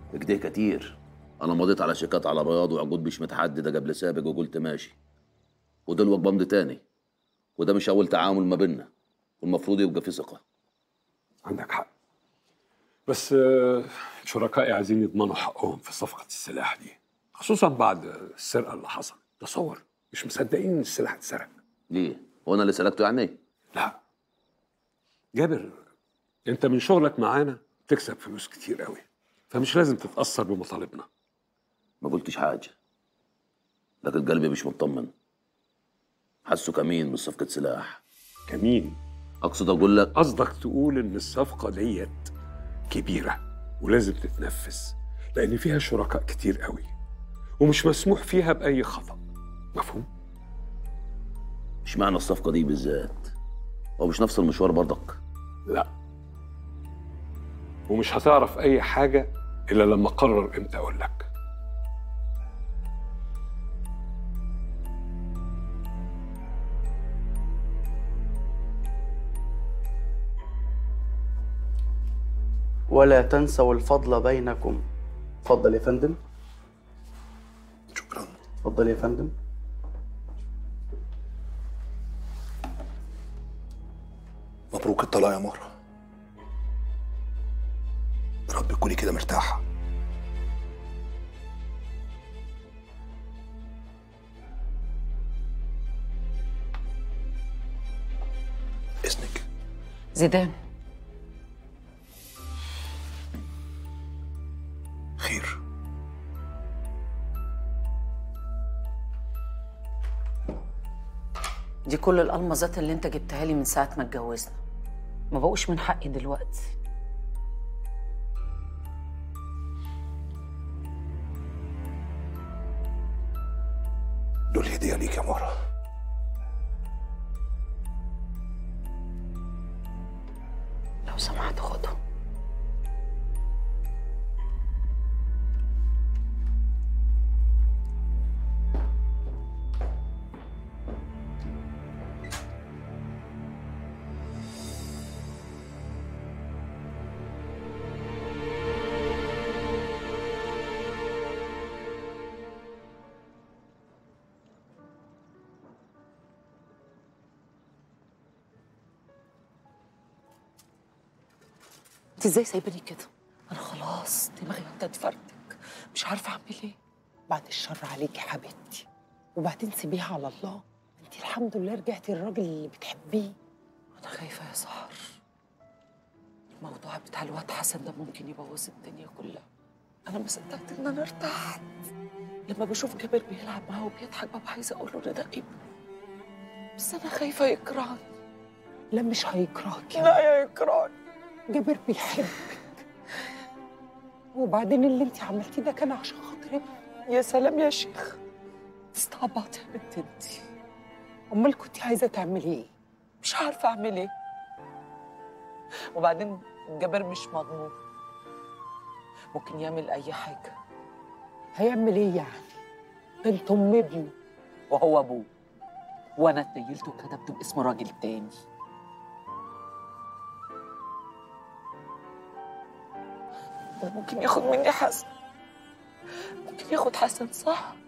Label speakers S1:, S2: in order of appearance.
S1: كده كتير انا مضيت على شيكات على بياض وعقود مش متحدده قبل سابق وقلت ماشي ودلوقتي بمضي تاني وده مش اول تعامل ما بيننا والمفروض يبقى في ثقه
S2: عندك حق بس آه، شركائي عايزين يضمنوا حقهم في صفقة السلاح دي خصوصا بعد السرقة اللي حصلت تصور مش مصدقين ان السلاح اتسرق
S1: ليه هو انا اللي سلكته يعني
S2: لا جابر انت من شغلك معانا تكسب فلوس كتير قوي فمش لازم تتأثر بمطالبنا
S1: ما قلتش حاجه لكن قلبي مش مطمن حاسه كمين من صفقه سلاح
S2: كمين
S1: اقصد اقول لك
S2: قصدك تقول ان الصفقة ديت كبيرة ولازم تتنفذ لأن فيها شركاء كتير قوي ومش مسموح فيها بأي خطأ مفهوم؟
S1: اشمعنى الصفقه دي بالذات هو مش نفس المشوار برضك
S2: لا ومش هتعرف أي حاجة إلا لما أقرر إمتى أقول لك
S3: ولا تنسوا الفضل بينكم اتفضل يا فندم
S4: شكرا
S3: اتفضل يا فندم
S4: مبروك الطلاق يا مهرة يا رب تكوني كده مرتاحة إذنك
S5: زيدان
S4: خير
S5: دي كل الألمظات اللي انت جبتها لي من ساعة ما اتجوزنا ما بقوش من حقي دلوقتي
S4: دول هدية ليك يا مهرة
S5: لو سمحت خدهم انت ازاي سايباني كده انا خلاص دماغي ابتدت تفرتك مش عارفه اعمل ايه
S6: بعد الشر عليكي يا حبيبتي وبعدين سيبيها على الله انت الحمد لله رجعتي للراجل اللي بتحبيه
S5: انا خايفه يا سهر الموضوع بتاع الواد حسن ده ممكن يبوظ الدنيا كلها انا ما صدقت ان انا ارتحت لما بشوف جابر بيلعب معاه وبيضحك ببقى عايزه اقول له ان ده ابني بس انا خايفه يكرهني
S6: لا مش هيكرهكي
S5: لا يا يكرهني
S6: جابر بيحبك وبعدين اللي انت عملتيه ده كان عشان خاطر ابني
S5: يا سلام يا شيخ استعبط يا بنت انت
S6: امال كنت عايزه تعملي ايه
S5: مش عارفه اعمل ايه وبعدين جابر مش مضمون ممكن يعمل اي حاجه
S6: هيعمل ايه يعني ده انت ام ابنه
S5: وهو ابوه وانا اتنيلت وكتبته باسم راجل تاني ده ممكن ياخد مني حسن ممكن ياخد حسن صح